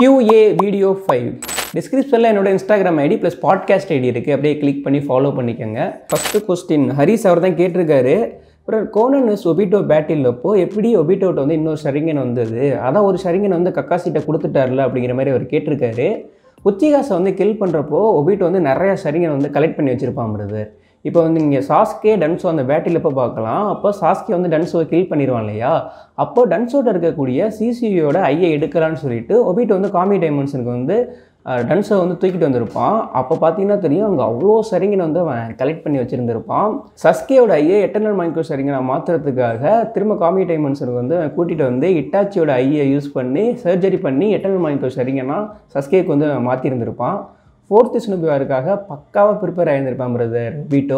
QA video five டிஸ்கிரிப்ஷனில் என்னோட Instagram ID plus podcast ID இருக்குது அப்படியே கிளிக் பண்ணி ஃபாலோ பண்ணிக்கோங்க ஃபஸ்ட்டு கொஸ்டின் ஹரிஸ் அவர் தான் கேட்டிருக்காரு அப்புறம் கோனன் இஸ் ஒபிட்டோ பேட்டில் அப்போ எப்படி ஒபிட்டோட்ட வந்து இன்னொரு ஷரிங்கன் வந்தது அதான் ஒரு ஷரிங்கன் வந்து கக்காசிட்ட கொடுத்துட்டார்ல அப்படிங்கிற மாதிரி அவர் கேட்டிருக்காரு உச்சிகாசை வந்து கில் பண்ணுறப்போ ஒபிட்டோ வந்து நிறைய ஷரிங்கன் வந்து கலெக்ட் பண்ணி வச்சிருப்பான் பிரதர் இப்போ வந்து நீங்கள் சாஸ்கே டன்சோ அந்த பேட்டில் எப்போ பார்க்கலாம் அப்போ சாஸ்கே வந்து டன்சோவை கில் பண்ணிடுவான் இல்லையா அப்போ டன்சோட்ட இருக்கக்கூடிய சிசியோட ஐயை எடுக்கலான்னு சொல்லிட்டு ஒபிட்டோ வந்து காமி டைமண்ட்ஸனுக்கு வந்து அஹ், டன்சோ வந்து தூக்கிட்டு வந்திருப்பான் அப்போ பார்த்தீங்கன்னா தெரியும் அங்கே அவ்வளோ சரிங்கனை வந்து அவன் கலெக்ட் பண்ணி வச்சுருந்துருப்பான் சஸ்கேயோட ஐயை எட்டர்னல் மைக்ரோ சரிங்கனை மாற்றுறதுக்காக திரும்ப காமி டைமண்ட்ஸனுக்கு வந்து அவன் கூட்டிகிட்டு வந்து இட்டாச்சியோட ஐயை யூஸ் பண்ணி சர்ஜரி பண்ணி எட்டர்னல் மைக்ரோ சரிங்கன்னா சஸ்கேக்கு வந்து மாற்றிருந்திருப்பான் ஃபோர்த்து ஸ்னூபிவாருக்காக பக்காவாக ப்ரிப்பேர் ஆகியிருந்திருப்பான் பிரதர் வீட்டோ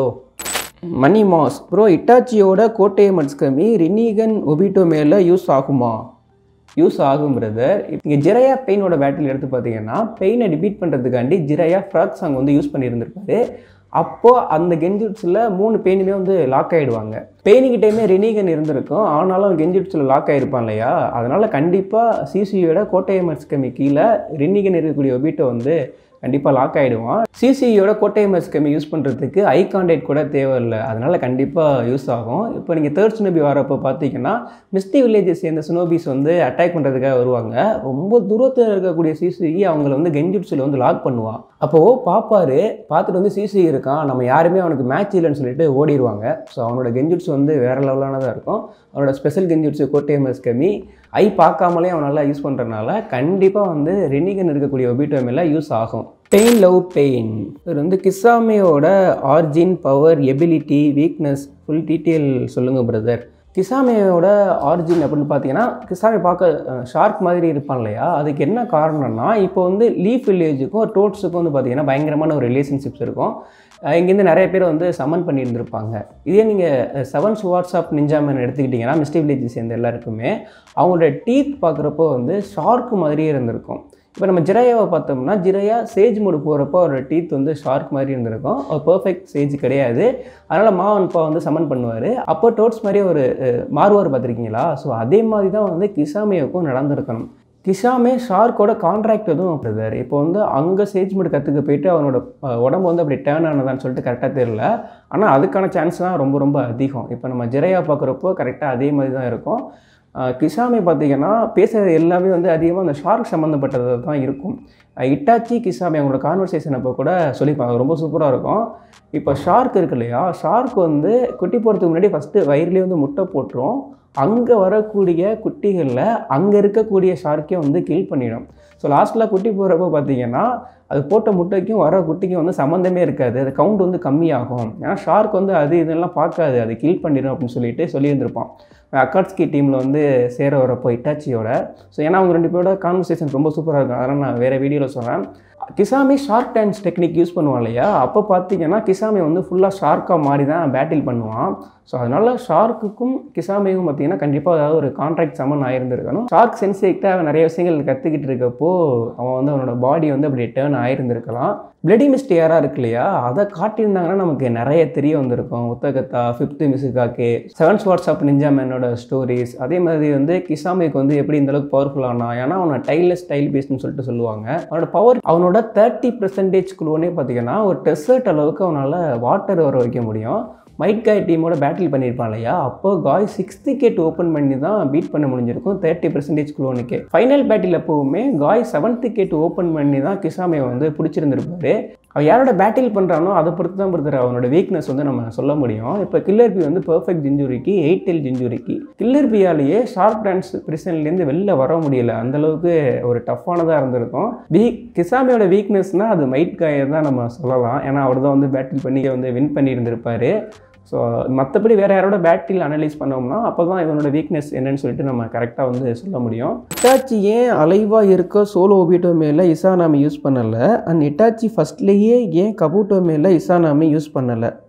மணி மாஸ் ப்ரோ இட்டாச்சியோட கோட்டை மட்ஸ் கம்மி ரினிகன் ஒபிட்டோ மேலே யூஸ் ஆகுமா யூஸ் ஆகும் பிரதர் இங்கே ஜிரையா பெயினோட பேட்டில் எடுத்து பார்த்தீங்கன்னா பெயினை டிபீட் பண்ணுறதுக்காண்டி ஜிரையா ஃப்ராக் சாங் வந்து யூஸ் பண்ணியிருந்திருப்பாரு அப்போது அந்த கெஞ்சுட்ஸில் மூணு பெயினுமே வந்து லாக் ஆகிடுவாங்க பெயினுக்கிட்டேயுமே ரெனிகன் இருந்திருக்கும் ஆனாலும் கெஞ்சுட்ஸில் லாக் ஆகிருப்பான் இல்லையா அதனால் கண்டிப்பாக சிசியோட கோட்டை மட்ஸ் கம்மி கீழே ரெனிகன் இருக்கக்கூடிய ஒபிட்டோ வந்து கண்டிப்பாக லாக் ஆகிடுவான் சிசியோட கோட்டை மஸ் கம்மி யூஸ் பண்ணுறதுக்கு ஐ கான்டாக்ட் கூட தேவையில்லை அதனால் கண்டிப்பாக யூஸ் ஆகும் இப்போ நீங்கள் தேர்ட் சுனோபி வரப்போ பார்த்தீங்கன்னா மிஸ்டி வில்லேஜை சேர்ந்த சுனோபிஸ் வந்து அட்டாக் பண்ணுறதுக்காக வருவாங்க ரொம்ப தூரத்தில் இருக்கக்கூடிய சிசி அவங்கள வந்து கெஞ்சுட்ஸில் வந்து லாக் பண்ணுவான் அப்போது பார்ப்பாரு பார்த்துட்டு வந்து சிசி இருக்கான் நம்ம யாருமே அவனுக்கு மேட்ச் இல்லைன்னு சொல்லிட்டு ஓடிடுவாங்க ஸோ அவனோட கெஞ்சுட்ஸ் வந்து வேறு லெவலானதாக இருக்கும் அவனோட ஸ்பெஷல் கெஞ்சுட்ஸ் கோட்டை மஸ் கம்மி ஐ பார்க்காமலே அவன் நல்லா யூஸ் பண்ணுறதுனால கண்டிப்பாக வந்து ரெனிகன் இருக்கக்கூடிய ஒபிட்டோ மேலே யூஸ் ஆகும் பெயின் லவ் பெயின் இவர் வந்து கிசாமியோட origin power ability weakness full detail சொல்லுங்கள் பிரதர் கிசாமியோட ஆரிஜின் அப்படின்னு பார்த்தீங்கன்னா கிசாமி பார்க்க ஷார்க் மாதிரி இருப்பான் இல்லையா அதுக்கு என்ன காரணம்னா இப்போ வந்து லீஃப் வில்லேஜுக்கும் டோட்ஸுக்கும் வந்து பார்த்தீங்கன்னா பயங்கரமான ஒரு ரிலேஷன்ஷிப்ஸ் இருக்கும் அஹ் இங்கேருந்து நிறைய பேர் வந்து சமன் பண்ணியிருந்திருப்பாங்க இதே நீங்கள் செவன்ஸ் வாட்ஸ்அப் நிஞ்சாமன் எடுத்துக்கிட்டிங்கன்னா மிஸ்டி வில்லேஜ் சேர்ந்த எல்லாருக்குமே அவங்களோட டீத் பார்க்குறப்போ வந்து ஷார்க் மாதிரியே இருந்திருக்கும் இப்போ நம்ம ஜிரையாவை பார்த்தோம்னா ஜிரையா சேஜ் மோடு போகிறப்போ அவரோட டீத் வந்து ஷார்க் மாதிரி இருந்திருக்கும் ஒரு பர்ஃபெக்ட் சேஜ் கிடையாது அதனால் மாவன் பா வந்து சமன் பண்ணுவார் அப்போ டோட்ஸ் மாதிரி ஒரு அஹ், மாறுவார் பார்த்துருக்கீங்களா ஸோ அதே மாதிரி தான் வந்து கிசாமியோக்கும் நடந்திருக்கணும் கிசாமே ஷார்க்கோட கான்ட்ராக்ட் எதுவும் பிரதர் இப்போ வந்து அங்கே சேஜ் மோடு கற்றுக்க போயிட்டு அவனோட அஹ், உடம்பு வந்து அப்படி டேர்ன் ஆனதான்னு சொல்லிட்டு கரெக்டாக தெரியல ஆனால் அதுக்கான சான்ஸ் தான் ரொம்ப ரொம்ப அதிகம் இப்போ நம்ம ஜிரையா பார்க்குறப்போ கரெக்டாக அதே மாதிரி தான் இருக்கும் அஹ் கிசாமி பார்த்தீங்கன்னா பேசுகிறது எல்லாமே வந்து அதிகமாக அந்த ஷார்க் சம்மந்தப்பட்டது தான் இருக்கும் அஹ் இட்டாச்சி கிசாமி அவங்களோட கான்வர்சேஷன் அப்போ கூட சொல்லியிருப்பாங்க ரொம்ப சூப்பராக இருக்கும் இப்போ ஷார்க் இருக்கு இல்லையா ஷார்க் வந்து குட்டி போகிறதுக்கு முன்னாடி ஃபஸ்ட்டு வயிறுலேயே வந்து முட்டை போட்டுரும் அங்கே வரக்கூடிய குட்டிகளில் அங்கே இருக்கக்கூடிய ஷார்க்கே வந்து கில் பண்ணிடும் ஸோ லாஸ்ட்டில் குட்டி போகிறப்போ பார்த்தீங்கன்னா அது போட்ட முட்டைக்கும் வர குட்டிக்கும் வந்து சம்மந்தமே இருக்காது அது கவுண்ட் வந்து கம்மியாகும் ஏன்னா ஷார்க் வந்து அது இதெல்லாம் பார்க்காது அது கில் பண்ணிடும் அப்படின்னு சொல்லிட்டு சொல்லியிருந்திருப்பான் அக்காட்ஸ்கி டீமில் வந்து சேர வரப்போ இட்டாச்சியோட ஸோ ஏன்னா அவங்க ரெண்டு பேரோட கான்வர்சேஷன் ரொம்ப சூப்பராக இருக்கும் அதனால் நான் வேறு வீடியோவில் சொல்கிறேன் Kisame shark dance technique use பண்ணுவான் இல்லையா அப்போ பார்த்தீங்கன்னா கிசாமி வந்து ஃபுல்லாக ஷார்க்காக மாறி தான் பேட்டில் பண்ணுவான் ஸோ அதனால் ஷார்க்குக்கும் கிசாமிக்கும் பார்த்தீங்கன்னா கண்டிப்பாக ஏதாவது ஒரு கான்ட்ராக்ட் சமன் ஆயிருந்திருக்கணும் ஷார்க் சென்சேக்கிட்ட அவன் நிறைய விஷயங்கள் கற்றுக்கிட்டு இருக்கப்போ அவன் வந்து அவனோட பாடி வந்து அப்படி டேர்ன் ஆயிருந்திருக்கலாம் பிளடி மிஸ்ட் யாராக இருக்கு இல்லையா அதை காட்டியிருந்தாங்கன்னா நமக்கு நிறைய தெரிய வந்திருக்கும் உத்தகத்தா ஃபிஃப்த்து மிசுகாக்கே செவன்ஸ் வாட்ஸ்அப் நிஞ்சா மேனோட ஸ்டோரிஸ் அதே மாதிரி வந்து கிசாமிக்கு வந்து எப்படி இந்த அளவுக்கு பவர்ஃபுல் ஆனா ஏன்னா அவனை டைலஸ் ஸ்டைல் பேஸ்ட்னு சொல்லிட்டு சொல்லுவாங்க அவனோட பவர் அவனோட தேர்ட்டி பர்சன்டேஜ் குழுவனே பார்த்தீங்கன்னா ஒரு டெசர்ட் அளவுக்கு அவனால் வாட்டர் வர வைக்க முடியும் மைட் காய் டீமோட பேட்டில் பண்ணியிருப்பான் இல்லையா அப்போ காய் சிக்ஸ்த்து கேட் ஓப்பன் பண்ணி தான் பீட் பண்ண முடிஞ்சிருக்கும் தேர்ட்டி பர்சன்டேஜ் குளோனுக்கே ஃபைனல் பேட்டில் எப்போவுமே காய் செவன்த்து கேட் ஓப்பன் பண்ணி தான் கிசாமையை வந்து பிடிச்சிருந்திருப்பாரு அவன் யாரோட பேட்டில் பண்ணுறானோ அதை பொறுத்து தான் பொறுத்தர் அவனோட வீக்னஸ் வந்து நம்ம சொல்ல முடியும் இப்போ கில்லர் பி வந்து பெர்ஃபெக்ட் ஜிஞ்சுரிக்கு எயிட் டெல் ஜிஞ்சுரிக்கு கில்லர் பியாலேயே ஷார்ப் டான்ஸ் பிரிசன்லேருந்து வெளில வர முடியல அந்த அளவுக்கு ஒரு டஃப்பானதாக இருந்திருக்கும் வீக் கிசாமியோட வீக்னஸ்னால் அது மைட் காயை தான் நம்ம சொல்லலாம் ஏன்னா அவர் தான் வந்து பேட்டில் பண்ணி வந்து வின் பண்ணியிருந்திருப்பாரு ஸோ மற்றபடி வேறு யாரோட பேட்டில் அனலைஸ் பண்ணோம்னா அப்போ தான் இவனோட வீக்னஸ் என்னன்னு சொல்லிட்டு நம்ம கரெக்டாக வந்து சொல்ல முடியும் இட்டாச்சி ஏன் அலைவாக இருக்க சோலோ ஒபிட்டோ மேலே இசானாமி யூஸ் பண்ணலை அண்ட் இட்டாச்சி ஃபஸ்ட்லேயே ஏன் கபூட்டோ மேலே இசானாமி யூஸ் பண்ணலை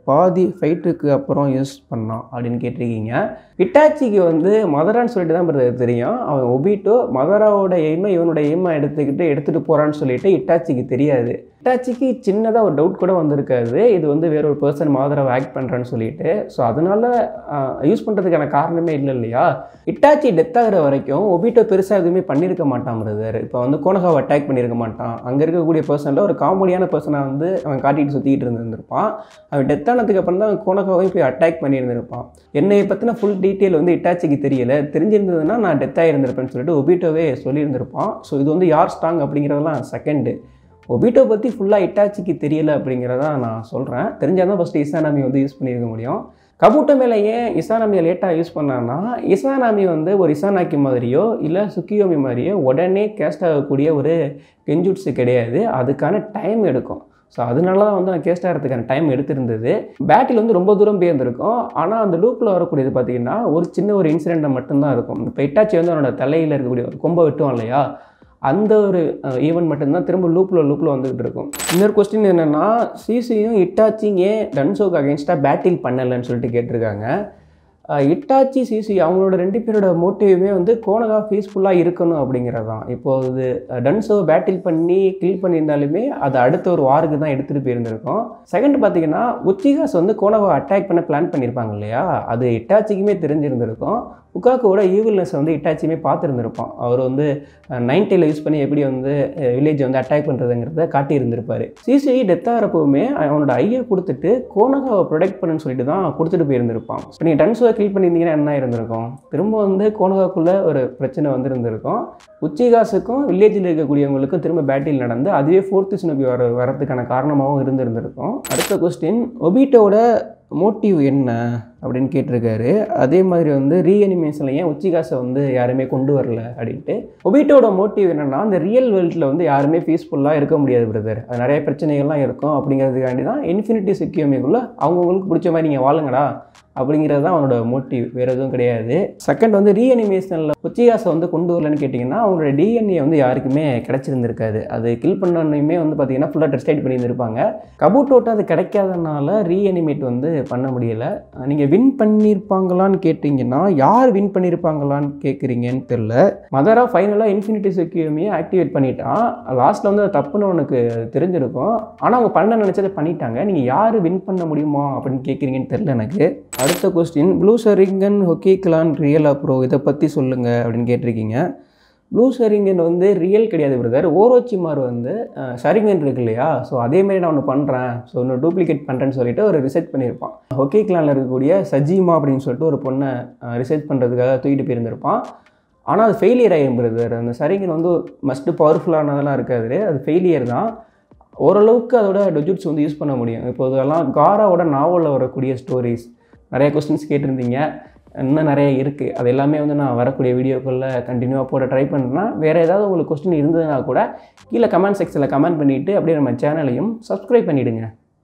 பாதி ஃபைட்டுக்கு அப்புறம் யூஸ் பண்ணான் அப்படின்னு கேட்டிருக்கீங்க இட்டாச்சிக்கு வந்து மதரான்னு சொல்லிட்டு தான் பிரதர் தெரியும் அவன் ஒபிட்டோ மதராவோட எய்மை இவனோட எய்மை எடுத்துக்கிட்டு எடுத்துகிட்டு போகிறான்னு சொல்லிட்டு இட்டாச்சிக்கு தெரியாது இட்டாச்சிக்கு சின்னதாக ஒரு டவுட் கூட வந்திருக்காது இது வந்து வேற ஒரு பர்சன் மாதராவை ஆக்ட் பண்ணுறான்னு சொல்லிட்டு ஸோ அதனால யூஸ் பண்ணுறதுக்கான காரணமே இல்லை இல்லையா இட்டாச்சி டெத் ஆகிற வரைக்கும் ஒபிட்டோ பெருசாக எதுவுமே பண்ணியிருக்க மாட்டான் பிரதர் இப்போ வந்து கோனகாவை அட்டாக் பண்ணியிருக்க மாட்டான் அங்கே இருக்கக்கூடிய பர்சனில் ஒரு காமெடியான பர்சனாக வந்து அவன் காட்டிட்டு சுற்றிக்கிட்டு இருந்திருப்பான் அவன் டெத் ஆனதுக்கு அப்புறம் தான் அவன் கோனகாவையும் போய் அட்டாக் பண்ணியிருந்திருப்பான் என்னை பற்றின ஃபுல் டீட்டெயில் வந்து இட்டாச்சிக்கு தெரியல தெரிஞ்சிருந்ததுன்னா நான் டெத் ஆகியிருந்திருப்பேன்னு சொல்லிட்டு ஒபிட்டோவே சொல்லியிருந்திருப்பான் ஸோ இது வந்து யார் ஸ்ட்ராங் அப்படிங்கிறதெல்லாம் செகண்டு ஒபிட்டோ பற்றி ஃபுல்லாக இட்டாச்சிக்கு தெரியல அப்படிங்கிறத நான் சொல்கிறேன் தெரிஞ்சால் தான் ஃபஸ்ட்டு இசானாமி வந்து யூஸ் பண்ணியிருக்க முடியும் கபூட்டோ மேலே ஏன் இசானாமியை லேட்டாக யூஸ் பண்ணான்னா இசானாமி வந்து ஒரு இசானாக்கி மாதிரியோ இல்லை சுக்கியோமி மாதிரியோ உடனே கேஸ்ட் ஆகக்கூடிய ஒரு கெஞ்சுட்ஸு கிடையாது அதுக்கான டைம் எடுக்கும் ஸோ அதனால தான் வந்து கேஸ்ட் ஆகிறதுக்கான டைம் எடுத்திருந்தது பேட்டில் வந்து ரொம்ப தூரம் போயிருந்திருக்கும் ஆனால் அந்த லூப்பில் வரக்கூடியது பார்த்தீங்கன்னா ஒரு சின்ன ஒரு இன்சிடெண்ட்டை மட்டும்தான் இருக்கும் இப்போ இட்டாச்சி வந்து அவனோட தலையில் இருக்கக்கூடிய ஒரு கொம்பை வெட்டுவான் இல்லையா அந்த ஒரு ஈவெண்ட் மட்டும்தான் திரும்ப லூப்பில் லூப்பில் வந்துகிட்டு இருக்கும் இன்னொரு கொஸ்டின் என்னென்னா சிசியும் இட்டாச்சியும் ஏன் டன்சோக்கு அகேன்ஸ்டாக பேட்டில் பண்ணலைன்னு சொல்லிட்டு கேட்டிருக்காங்க இட்டாச்சி சிசி அவங்களோட ரெண்டு பேரோட மோட்டிவே வந்து கோனகா பீஸ்ஃபுல்லாக இருக்கணும் அப்படிங்கிறது தான் இப்போது இது டன்ஸோ பேட்டில் பண்ணி கில் பண்ணியிருந்தாலுமே அது அடுத்த ஒரு வாருக்கு தான் எடுத்துகிட்டு போயிருந்திருக்கும் செகண்ட் பார்த்தீங்கன்னா உச்சிகாஸ் வந்து கோனகாவை அட்டாக் பண்ண பிளான் பண்ணியிருப்பாங்க இல்லையா அது இட்டாச்சிக்குமே தெரிஞ்சிருந்திருக்கும் உக்காக்கோட ஈவில்னஸ் வந்து இட்டாச்சியுமே பார்த்துருந்துருப்பான் அவர் வந்து நைன்டியில் யூஸ் பண்ணி எப்படி வந்து வில்லேஜ் வந்து அட்டாக் பண்ணுறதுங்கிறத காட்டியிருந்திருப்பார் சிசிஐ டெத் ஆகிறப்பவுமே அவனோட ஐயை கொடுத்துட்டு கோனகாவை ப்ரொடெக்ட் பண்ணுன்னு சொல்லிட்டு தான் கொடுத்துட்டு போயிருந்திருப்பான் இப்போ நீங்கள் டன்ஸுவை கில் பண்ணியிருந்தீங்கன்னா என்ன இருந்திருக்கும் திரும்ப வந்து கோனகாக்குள்ளே ஒரு பிரச்சனை வந்திருந்திருக்கும் உச்சிகாசுக்கும் வில்லேஜில் இருக்கக்கூடியவங்களுக்கும் திரும்ப பேட்டில் நடந்து அதுவே ஃபோர்த்து சினபி வர வரதுக்கான காரணமாகவும் இருந்திருந்திருக்கும் அடுத்த கொஸ்டின் ஒபிட்டோட மோட்டிவ் என்ன அப்படின்னு கேட்டிருக்காரு அதே மாதிரி வந்து ரீஅனிமேஷனில் ஏன் உச்சிகாசை வந்து யாருமே கொண்டு வரல அப்படின்ட்டு ஒபிட்டோட மோட்டிவ் என்னென்னா அந்த ரியல் வேர்ல்டில் வந்து யாருமே பீஸ்ஃபுல்லாக இருக்க முடியாது பிரதர் அது நிறைய பிரச்சனைகள்லாம் இருக்கும் அப்படிங்கிறதுக்காண்டி தான் இன்ஃபினிட்டி சிக்கியோமிக்குள்ளே அவங்கவுங்களுக்கு பிடிச்ச மாதிரி நீங்கள் வாழுங்கடா அப்படிங்கிறது தான் அவனோட மோட்டிவ் வேறு எதுவும் கிடையாது செகண்ட் வந்து ரீஅனிமேஷனில் உச்சிகாசை வந்து கொண்டு வரலன்னு கேட்டிங்கன்னா அவங்களோட டிஎன்ஏ வந்து யாருக்குமே கிடச்சிருந்துருக்காது அது கில் பண்ணனையுமே வந்து பார்த்தீங்கன்னா ஃபுல்லாக டெஸ்டைட் பண்ணியிருந்திருப்பாங்க கபூட்டோட்ட அது கிடைக்காதனால ரீஅனிமேட் வந்து பண்ண முடியலை நீங்கள் வின் பண்ணியிருப்பாங்களான்னு கேட்டிங்கன்னா யார் வின் பண்ணியிருப்பாங்களான்னு கேட்குறீங்கன்னு தெரில மதரா ஃபைனலாக இன்ஃபினிட்டி செக்யூமியை ஆக்டிவேட் பண்ணிட்டான் லாஸ்ட்டில் வந்து அது தப்புன்னு உனக்கு தெரிஞ்சிருக்கும் ஆனால் அவங்க பண்ண நினச்சதை பண்ணிட்டாங்க நீங்கள் யார் வின் பண்ண முடியுமா அப்படின்னு கேட்குறீங்கன்னு தெரில எனக்கு அடுத்த கொஸ்டின் ப்ளூ சரிங்கன் ஹொக்கி கிளான் ரியல் ப்ரோ இதை பற்றி சொல்லுங்கள் அப்படின்னு கேட்டிருக்கீங்க ப்ளூ சரிங்கன் வந்து ரியல் கிடையாது பிரதர் ஓரோச்சிமார் வந்து சரிங்கன் இருக்கு இல்லையா ஸோ அதேமாரி நான் ஒன்று பண்ணுறேன் ஸோ ஒன்று டூப்ளிகேட் பண்ணுறேன்னு சொல்லிட்டு ஒரு ரிசர்ச் பண்ணியிருப்பான் ஹொக்கி கிளானில் இருக்கக்கூடிய சஜிமா அப்படின்னு சொல்லிட்டு ஒரு பொண்ணை ரிசர்ச் பண்ணுறதுக்காக தூக்கிட்டு போயிருந்திருப்பான் ஆனால் அது ஃபெயிலியர் ஆகிடும் பிரதர் அந்த சரிங்கன் வந்து மஸ்ட்டு பவர்ஃபுல்லானதெல்லாம் இருக்காது அது ஃபெயிலியர் தான் ஓரளவுக்கு அதோட டொஜுட்ஸ் வந்து யூஸ் பண்ண முடியும் இப்போ இதெல்லாம் காராவோட நாவலில் வரக்கூடிய ஸ்டோரிஸ் நிறைய கொஸ்டின்ஸ் கேட்டிருந்தீங்க இன்னும் நிறைய இருக்குது அது எல்லாமே வந்து நான் வரக்கூடிய வீடியோக்களில் கண்டினியூவாக போட ட்ரை பண்ணுறேன்னா வேறு ஏதாவது உங்களுக்கு கொஸ்டின் இருந்ததுன்னா கூட கீழே கமெண்ட் செக்ஷனில் கமெண்ட் பண்ணிவிட்டு அப்படியே நம்ம சேனலையும் சப்ஸ்கிரைப் பண்ணிவிடுங்க